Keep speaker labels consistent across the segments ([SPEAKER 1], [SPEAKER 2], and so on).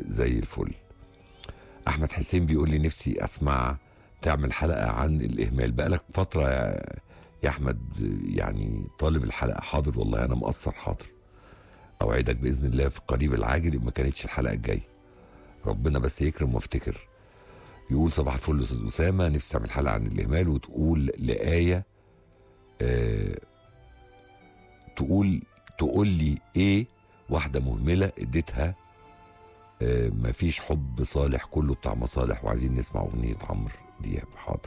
[SPEAKER 1] زي الفل احمد حسين بيقول لي نفسي اسمع تعمل حلقه عن الاهمال بقالك فتره يا يا احمد يعني طالب الحلقه حاضر والله انا مقصر حاضر اوعدك باذن الله في القريب العاجل ما كانتش الحلقه الجايه ربنا بس يكرم وافتكر يقول صباح الفل يا استاذ اسامه نفسي تعمل حلقه عن الاهمال وتقول لايه آه تقول تقول لي ايه واحده مهمله اديتها آه مفيش حب صالح كله بتاع مصالح وعايزين نسمع اغنيه عمرو دياب حاضر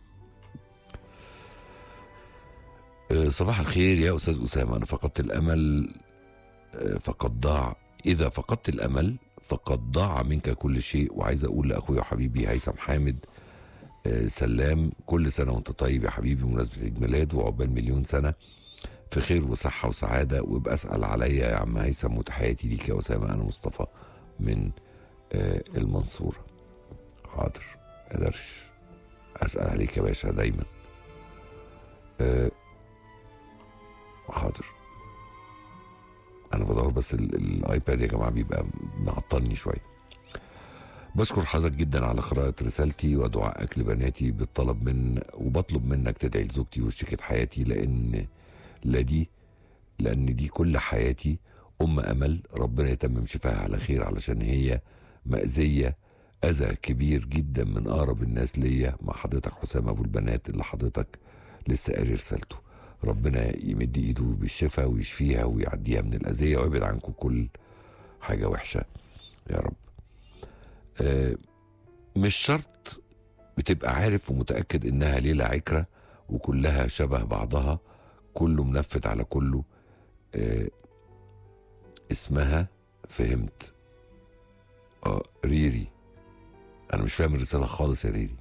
[SPEAKER 1] آه صباح الخير يا استاذ اسامه انا فقدت الامل آه فقد ضاع اذا فقدت الامل فقد ضاع منك كل شيء وعايز اقول لاخويا وحبيبي هيثم حامد آه سلام كل سنه وانت طيب يا حبيبي بمناسبه عيد ميلاد وعقبال مليون سنه في خير وصحه وسعاده وابقى اسال عليا يا عم هيثم وتحياتي ليك يا اسامه انا مصطفى من آه المنصوره حاضر ما اقدرش اسال عليك يا باشا دايما آه حاضر انا بدور بس ال- الايباد يا جماعه بيبقى معطلني شويه بشكر حضرتك جدا على قراءة رسالتي ودعائك لبناتي بالطلب من وبطلب منك تدعي لزوجتي وشريكة حياتي لأن لا دي لأن دي كل حياتي أم أمل ربنا يتمم شفاها على خير علشان هي مأذية أذى كبير جدا من أقرب الناس ليا مع حضرتك حسام أبو البنات اللي حضرتك لسه قاري رسالته ربنا يمد إيده بالشفاء ويشفيها ويعديها من الأذية ويبعد عنكم كل حاجة وحشة يا رب آه، مش شرط بتبقى عارف ومتأكد إنها ليلة عكرة وكلها شبه بعضها كله منفذ على كله آه، اسمها فهمت اه ريري انا مش فاهم الرساله خالص يا ريري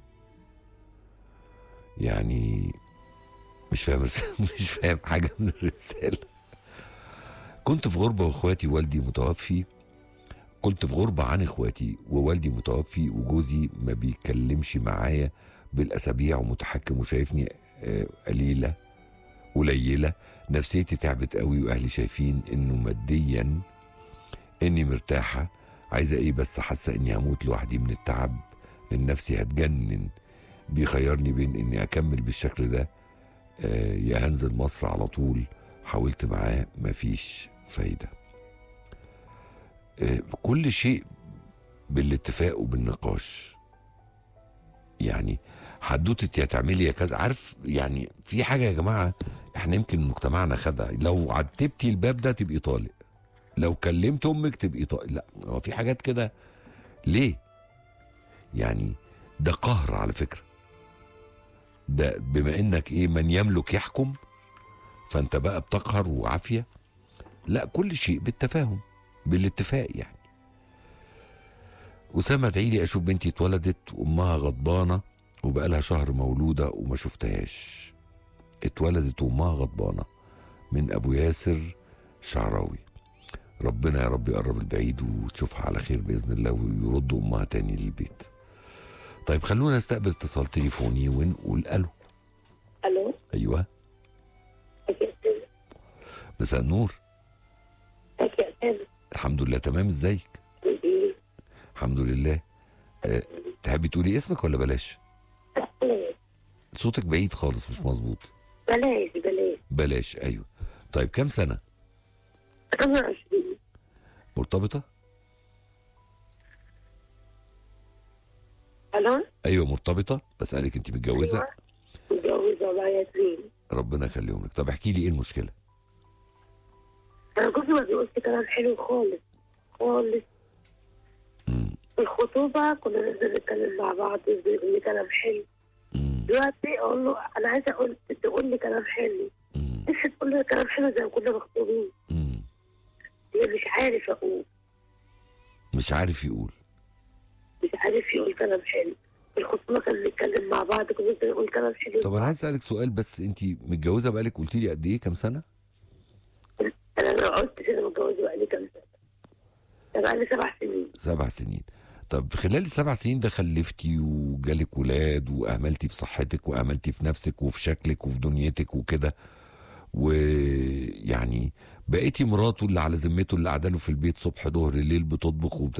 [SPEAKER 1] يعني مش فاهم الرسالة مش فاهم حاجه من الرساله كنت في غربه واخواتي والدي متوفي كنت في غربة عن اخواتي ووالدي متوفي وجوزي ما بيتكلمش معايا بالاسابيع ومتحكم وشايفني آه، قليله قليله نفسيتي تعبت قوي واهلي شايفين انه ماديا اني مرتاحه عايزه ايه بس حاسه اني هموت لوحدي من التعب النفسي هتجنن بيخيرني بين اني اكمل بالشكل ده آه، يا هنزل مصر على طول حاولت معاه مفيش فايده آه، كل شيء بالاتفاق وبالنقاش يعني حدوته يا تعملي يا كذا عارف يعني في حاجه يا جماعه احنا يمكن مجتمعنا خدع لو عتبتي الباب ده تبقي طالق لو كلمت امك تبقي طالق لا هو في حاجات كده ليه يعني ده قهر على فكره ده بما انك ايه من يملك يحكم فانت بقى بتقهر وعافيه لا كل شيء بالتفاهم بالاتفاق يعني أسامة ادعي لي أشوف بنتي اتولدت وأمها غضبانة وبقالها شهر مولودة وما شفتهاش اتولدت وأمها غضبانة من أبو ياسر شعراوي ربنا يا رب يقرب البعيد وتشوفها على خير بإذن الله ويرد أمها تاني للبيت طيب خلونا نستقبل اتصال تليفوني ونقول ألو
[SPEAKER 2] الو
[SPEAKER 1] أيوه مساء النور
[SPEAKER 2] ازيك يا استاذ
[SPEAKER 1] الحمد لله تمام ازيك
[SPEAKER 2] إيه؟
[SPEAKER 1] الحمد لله أه تحبي تقولي اسمك ولا بلاش
[SPEAKER 2] بلاش
[SPEAKER 1] صوتك بعيد خالص مش مظبوط
[SPEAKER 2] بلاش بلاش
[SPEAKER 1] بلاش ايوه طيب كام سنه
[SPEAKER 2] 25
[SPEAKER 1] مرتبطه
[SPEAKER 2] الو
[SPEAKER 1] ايوه مرتبطه بسالك انت متجوزه
[SPEAKER 2] أيوة. متجوزة ومعايا اتنين
[SPEAKER 1] ربنا يخليهم لك طب احكي لي ايه المشكله
[SPEAKER 2] انا جوزي ما بيقولش كلام حلو خالص خالص
[SPEAKER 1] مم.
[SPEAKER 2] في الخطوبة كنا ننزل نتكلم مع بعض يفضل يقول لي كلام حلو
[SPEAKER 1] مم.
[SPEAKER 2] دلوقتي اقول له انا عايزه اقول تقول لي كلام حلو
[SPEAKER 1] مم.
[SPEAKER 2] نفسي تقول لي كلام حلو زي ما كنا مخطوبين
[SPEAKER 1] مم.
[SPEAKER 2] هي مش عارف اقول
[SPEAKER 1] مش عارف يقول
[SPEAKER 2] مش عارف يقول كلام حلو في الخطوبة كنا بنتكلم مع بعض كنا نفضل نقول كلام حلو
[SPEAKER 1] طب انا عايز اسالك سؤال بس انت متجوزه بقالك قلت لي قد ايه كام سنه
[SPEAKER 2] انا ما قلتش انا متجوزه بقالي كام سنه ده بقالي سبع سنين
[SPEAKER 1] سبع سنين طب في خلال السبع سنين ده خلفتي وجالك ولاد واهملتي في صحتك واهملتي في نفسك وفي شكلك وفي دنيتك وكده ويعني بقيتي مراته اللي على ذمته اللي قاعده له في البيت صبح ظهر الليل بتطبخ وبت...